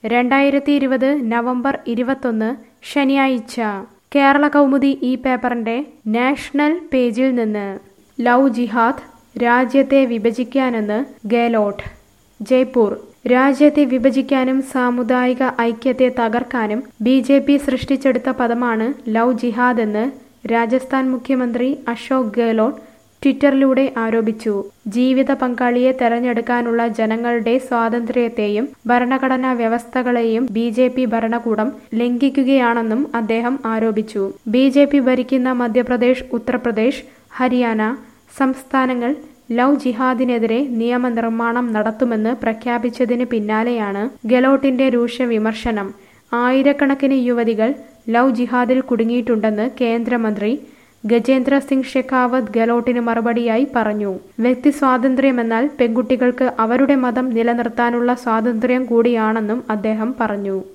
രണ്ടായിരത്തി ഇരുപത് നവംബർ ഇരുപത്തൊന്ന് ശനിയാഴ്ച കേരള കൗമുദി ഈ പേപ്പറിന്റെ നാഷണൽ പേജിൽ നിന്ന് ലവ് ജിഹാദ് രാജ്യത്തെ വിഭജിക്കാനെന്ന് ഗെഹ്ലോട്ട് ജയ്പൂർ രാജ്യത്തെ വിഭജിക്കാനും സാമുദായിക ഐക്യത്തെ തകർക്കാനും ബി ജെ പി സൃഷ്ടിച്ചെടുത്ത പദമാണ് ലവ് ജിഹാദ് എന്ന് രാജസ്ഥാൻ മുഖ്യമന്ത്രി അശോക് ഗെഹ്ലോട്ട് ട്വിറ്ററിലൂടെ ആരോപിച്ചു ജീവിത പങ്കാളിയെ തെരഞ്ഞെടുക്കാനുള്ള ജനങ്ങളുടെ സ്വാതന്ത്ര്യത്തെയും ഭരണഘടനാ വ്യവസ്ഥകളെയും ബി ജെ പി ഭരണകൂടം ലംഘിക്കുകയാണെന്നും അദ്ദേഹം ആരോപിച്ചു ബി ജെ പി ഭരിക്കുന്ന മധ്യപ്രദേശ് ഉത്തർപ്രദേശ് ഹരിയാന സംസ്ഥാനങ്ങൾ ലവ് ജിഹാദിനെതിരെ നിയമനിർമ്മാണം നടത്തുമെന്ന് പ്രഖ്യാപിച്ചതിന് പിന്നാലെയാണ് ഗെലോട്ടിന്റെ രൂക്ഷ വിമർശനം ആയിരക്കണക്കിന് യുവതികൾ ലവ് ജിഹാദിൽ കുടുങ്ങിയിട്ടുണ്ടെന്ന് കേന്ദ്രമന്ത്രി ഗജേന്ദ്ര സിംഗ് ഷെഖാവത്ത് ഗെലോട്ടിന് മറുപടിയായി പറഞ്ഞു വ്യക്തി സ്വാതന്ത്ര്യമെന്നാൽ പെൺകുട്ടികൾക്ക് അവരുടെ മതം നിലനിർത്താനുള്ള സ്വാതന്ത്ര്യം കൂടിയാണെന്നും അദ്ദേഹം പറഞ്ഞു